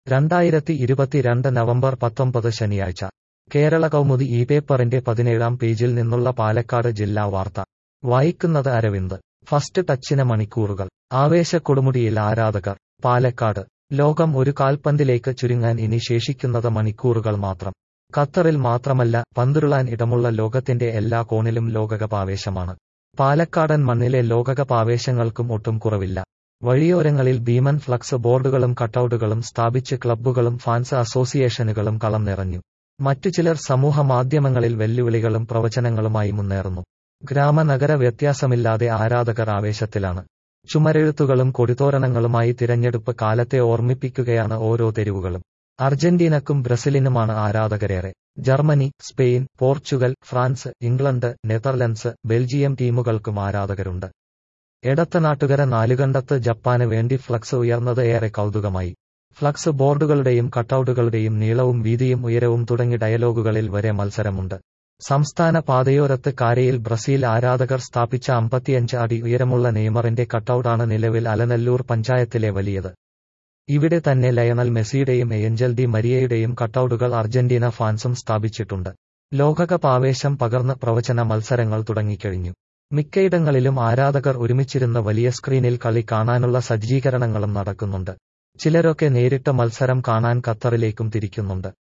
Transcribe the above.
രണ്ടായിരത്തി ഇരുപത്തിരണ്ട് നവംബർ പത്തൊമ്പത് ശനിയാഴ്ച കേരള കൗമുദി ഈ പേപ്പറിന്റെ പതിനേഴാം പേജിൽ നിന്നുള്ള പാലക്കാട് ജില്ലാ വാർത്ത വായിക്കുന്നത് അരവിന്ദ് ഫസ്റ്റ് ടച്ചിന് മണിക്കൂറുകൾ ആവേശക്കൊടുമുടിയിൽ ആരാധകർ പാലക്കാട് ലോകം ഒരു കാൽപന്തിലേക്ക് ചുരുങ്ങാൻ ഇനി ശേഷിക്കുന്നത് മണിക്കൂറുകൾ മാത്രം ഖത്തറിൽ മാത്രമല്ല പന്തുരുളാൻ ഇടമുള്ള ലോകത്തിന്റെ എല്ലാ കോണിലും ലോകകപാവേശമാണ് പാലക്കാടൻ മണ്ണിലെ ലോകകപാവേശങ്ങൾക്കും ഒട്ടും കുറവില്ല വഴിയോരങ്ങളിൽ ഭീമൻ ഫ്ലക്സ് ബോർഡുകളും കട്ടൌട്ടുകളും സ്ഥാപിച്ച് ക്ലബ്ബുകളും ഫാൻസ് അസോസിയേഷനുകളും കളം നിറഞ്ഞു മറ്റു ചിലർ സമൂഹ മാധ്യമങ്ങളിൽ വെല്ലുവിളികളും പ്രവചനങ്ങളുമായി മുന്നേറുന്നു ഗ്രാമനഗര വ്യത്യാസമില്ലാതെ ആരാധകർ ആവേശത്തിലാണ് ചുമരെഴുത്തുകളും കൊടിതോരണങ്ങളുമായി തിരഞ്ഞെടുപ്പ് കാലത്തെ ഓർമ്മിപ്പിക്കുകയാണ് ഓരോ തെരുവുകളും അർജന്റീനക്കും ബ്രസീലിനുമാണ് ആരാധകരേറെ Germany Spain Portugal France England Netherlands Belgium ടീമുകൾക്കും ആരാധകരുണ്ട് എടത്തനാട്ടുകര നാലുകണ്ടത്ത് ജപ്പാന് വേണ്ടി ഫ്ലക്സ് ഉയർന്നത് ഏറെ കൗതുകമായി ഫ്ലക്സ് ബോർഡുകളുടെയും കട്ടൌട്ടുകളുടെയും നീളവും വീതിയും ഉയരവും തുടങ്ങി ഡയലോഗുകളിൽ വരെ മത്സരമുണ്ട് സംസ്ഥാന പാതയോരത്ത് കാരയിൽ ബ്രസീൽ ആരാധകർ സ്ഥാപിച്ച അമ്പത്തിയഞ്ച് അടി ഉയരമുള്ള നെയ്മറിന്റെ കട്ടൌട്ടാണ് നിലവിൽ അലനല്ലൂർ പഞ്ചായത്തിലെ വലിയത് ഇവിടെ തന്നെ ലയണൽ മെസ്സിയുടെയും ഏഞ്ചൽ ഡി മരിയയുടെയും കട്ടൌട്ടുകൾ അർജന്റീന ഫാൻസും സ്ഥാപിച്ചിട്ടുണ്ട് ലോകകപ്പ് ആവേശം പകർന്ന് പ്രവചന മത്സരങ്ങൾ തുടങ്ങിക്കഴിഞ്ഞു മിക്കയിടങ്ങളിലും ആരാധകർ ഒരുമിച്ചിരുന്ന വലിയ സ്ക്രീനിൽ കളി കാണാനുള്ള സജ്ജീകരണങ്ങളും നടക്കുന്നുണ്ട് ചിലരൊക്കെ നേരിട്ട് മത്സരം കാണാൻ ഖത്തറിലേക്കും തിരിക്കുന്നുണ്ട്